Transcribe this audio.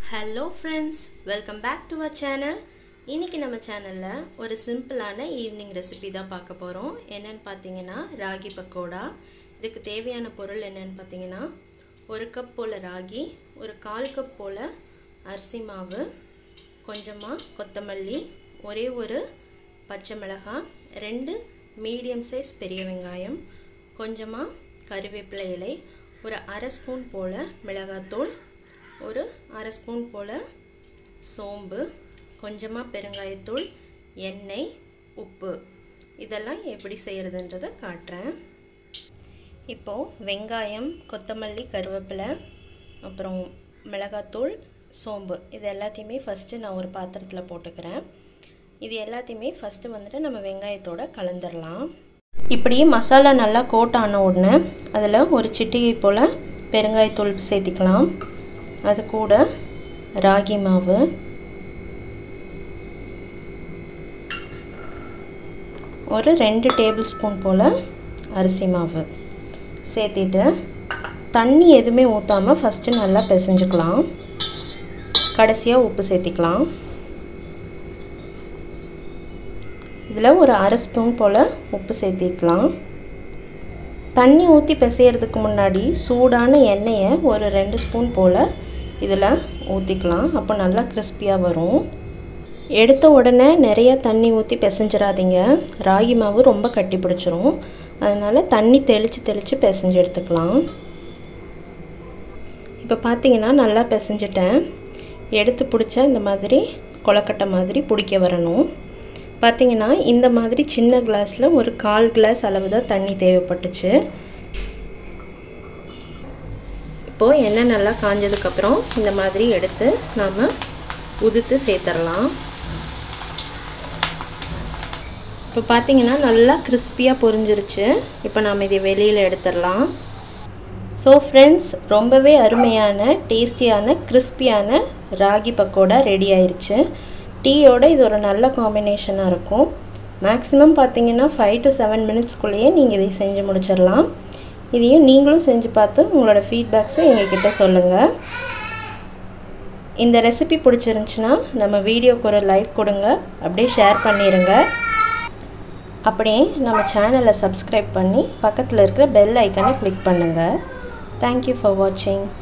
hello friends welcome back to our channel இன்றைக்கி நம்ம சேனலில் ஒரு சிம்பிளான ஈவினிங் ரெசிபி தான் பார்க்க போகிறோம் என்னென்னு பார்த்தீங்கன்னா ராகி பக்கோடா இதுக்கு தேவையான பொருள் என்னென்னு பார்த்தீங்கன்னா ஒரு கப் போல் ராகி ஒரு கால் கப் போல் அரிசி மாவு கொஞ்சமாக கொத்தமல்லி ஒரே ஒரு பச்சை மிளகாய் ரெண்டு மீடியம் சைஸ் பெரிய வெங்காயம் கொஞ்சமாக கருவேப்பிலை இலை ஒரு அரை ஸ்பூன் போல் மிளகாத்தூள் ஒரு அரை ஸ்பூன் போல் சோம்பு கொஞ்சமாக பெருங்காயத்தூள் எண்ணெய் உப்பு இதெல்லாம் எப்படி செய்கிறதுன்றதை காட்டுறேன் இப்போது வெங்காயம் கொத்தமல்லி கருவேப்பிலை அப்புறம் மிளகாத்தூள் சோம்பு இது எல்லாத்தையுமே ஃபஸ்ட்டு நான் ஒரு பாத்திரத்தில் போட்டுக்கிறேன் இது எல்லாத்தையுமே ஃபஸ்ட்டு வந்துட்டு நம்ம வெங்காயத்தோட கலந்துடலாம் இப்படி மசாலா நல்லா கோட் ஆன உடனே அதில் ஒரு சிட்டிகை போல் பெருங்காயத்தூள் சேர்த்திக்கலாம் அது கூட ராகி மாவு ஒரு ரெண்டு டேபிள் ஸ்பூன் போல் அரிசி மாவு சேர்த்திட்டு தண்ணி எதுவுமே ஊற்றாமல் ஃபஸ்ட்டு நல்லா பிசைஞ்சுக்கலாம் கடைசியாக உப்பு சேர்த்திக்கலாம் இதில் ஒரு அரை ஸ்பூன் போல் உப்பு சேர்த்திக்கலாம் தண்ணி ஊற்றி பிசையிறதுக்கு முன்னாடி சூடான எண்ணெயை ஒரு ரெண்டு ஸ்பூன் போல் இதில் ஊற்றிக்கலாம் அப்போ நல்லா கிறிஸ்பியாக வரும் எடுத்த உடனே நிறைய தண்ணி ஊற்றி பிசைஞ்சிடாதீங்க ராகி மாவு ரொம்ப கட்டி பிடிச்சிரும் அதனால் தண்ணி தெளித்து தெளித்து பிசைஞ்சு எடுத்துக்கலாம் இப்போ பார்த்தீங்கன்னா நல்லா பிசைஞ்சிட்டேன் எடுத்து பிடிச்சா இந்த மாதிரி கொலக்கட்டை மாதிரி பிடிக்க வரணும் பார்த்திங்கன்னா இந்த மாதிரி சின்ன கிளாஸில் ஒரு கால் கிளாஸ் அளவு தான் தண்ணி தேவைப்பட்டுச்சு இப்போது எண்ணெய் நல்லா காஞ்சதுக்கப்புறம் இந்த மாதிரி எடுத்து நாம் உதுத்து சேர்த்துடலாம் இப்போ பார்த்திங்கன்னா நல்லா கிறிஸ்பியாக பொரிஞ்சிருச்சு இப்போ நாம் இதை வெளியில் எடுத்துடலாம் ஸோ ஃப்ரெண்ட்ஸ் ரொம்பவே அருமையான டேஸ்டியான கிறிஸ்பியான ராகி பக்கோடா ரெடி ஆயிடுச்சு டீயோட இது ஒரு நல்ல காம்பினேஷனாக இருக்கும் மேக்ஸிமம் பார்த்தீங்கன்னா ஃபைவ் டு செவன் மினிட்ஸ்க்குள்ளேயே நீங்கள் இதை செஞ்சு முடிச்சிடலாம் இதையும் நீங்களும் செஞ்சு பார்த்து உங்களோட ஃபீட்பேக்ஸை எங்ககிட்ட சொல்லுங்கள் இந்த ரெசிபி பிடிச்சிருந்துச்சுன்னா நம்ம வீடியோக்கு ஒரு லைக் கொடுங்க அப்படியே ஷேர் பண்ணிடுங்க அப்படியே நம்ம சேனலை சப்ஸ்கிரைப் பண்ணி பக்கத்தில் இருக்கிற பெல் ஐக்கனை கிளிக் பண்ணுங்கள் தேங்க்யூ ஃபார் வாட்சிங்